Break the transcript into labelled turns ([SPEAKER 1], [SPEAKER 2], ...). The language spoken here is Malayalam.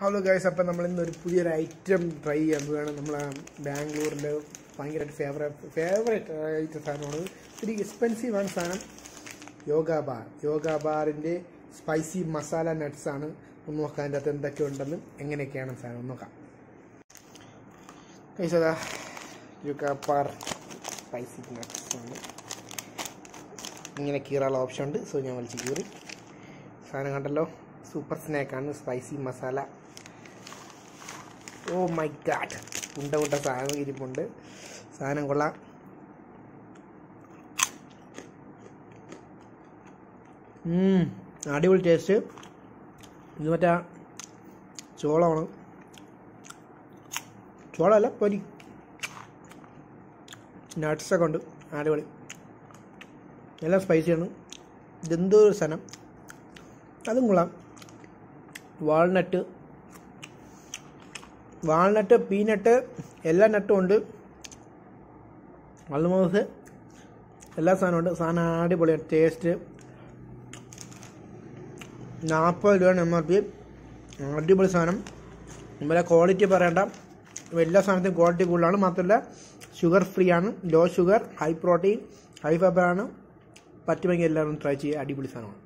[SPEAKER 1] ഹലോ ഗൈസ് അപ്പം നമ്മൾ ഇന്ന് ഒരു പുതിയൊരു ഐറ്റം ട്രൈ ചെയ്യാൻ പോവുകയാണ് നമ്മൾ ബാംഗ്ലൂരിൽ ഭയങ്കരമായിട്ട് ഫേവറേറ്റ് ഫേവറേറ്റ് ആയിട്ട് സാധനമാണ് ഇത്തിരി എക്സ്പെൻസീവ് ആണ് സാധനം യോഗ ബാർ യോഗ ബാറിൻ്റെ സ്പൈസി മസാല നട്ട്സ് ആണ് ഒന്ന് നോക്കാം അതിൻ്റെ അകത്ത് എന്തൊക്കെ ഉണ്ടെന്ന് എങ്ങനെയൊക്കെയാണ് സാധനം ഒന്ന് നോക്കാം ഗൈസ് അതാ യോഗ ബാർ സ്പൈസി നട്ട്സ് ആണ് ഇങ്ങനെ കീറാനുള്ള ഓപ്ഷൻ ഉണ്ട് സോ ഞാൻ വലിച്ച് കീറി സാധനം കണ്ടല്ലോ സൂപ്പർ സ്നാക്കാണ് spicy masala oh my god ഉണ്ട ഉണ്ട സാധനം ഇരിപ്പുണ്ട് സാധനം കൊള്ളാം ഉം, അടിപൊളി ടേസ്റ്റ് ഇത് മറ്റേ ചോളമാണ് ചോളമല്ല പൊരി നട്ട്സൊക്കെ ഉണ്ട് അടിപൊളി എല്ലാം സ്പൈസിയാണ് ഇതെന്തോ ഒരു സാധനം അതും കൊള്ളാം വാൾനട്ട് വാൾനട്ട് പീനട്ട് എല്ലാ നട്ടും ഉണ്ട് ആൾമോസ്റ്റ് എല്ലാ സാധനവും ഉണ്ട് സാധനം അടിപൊളിയാണ് ടേസ്റ്റ് നാൽപ്പത് രൂപയാണ് എം ആർ പി അടിപൊളി സാധനം നമ്മുടെ ക്വാളിറ്റി പറയണ്ട എല്ലാ സാധനത്തിനും ക്വാളിറ്റി കൂടുതലാണ് മാത്രമല്ല ഷുഗർ ഫ്രീ ആണ് low sugar high protein high fibre ആണ് പറ്റുമെങ്കിൽ എല്ലാവരും ട്രൈ ചെയ്യുക അടിപൊളി സാധനമാണ്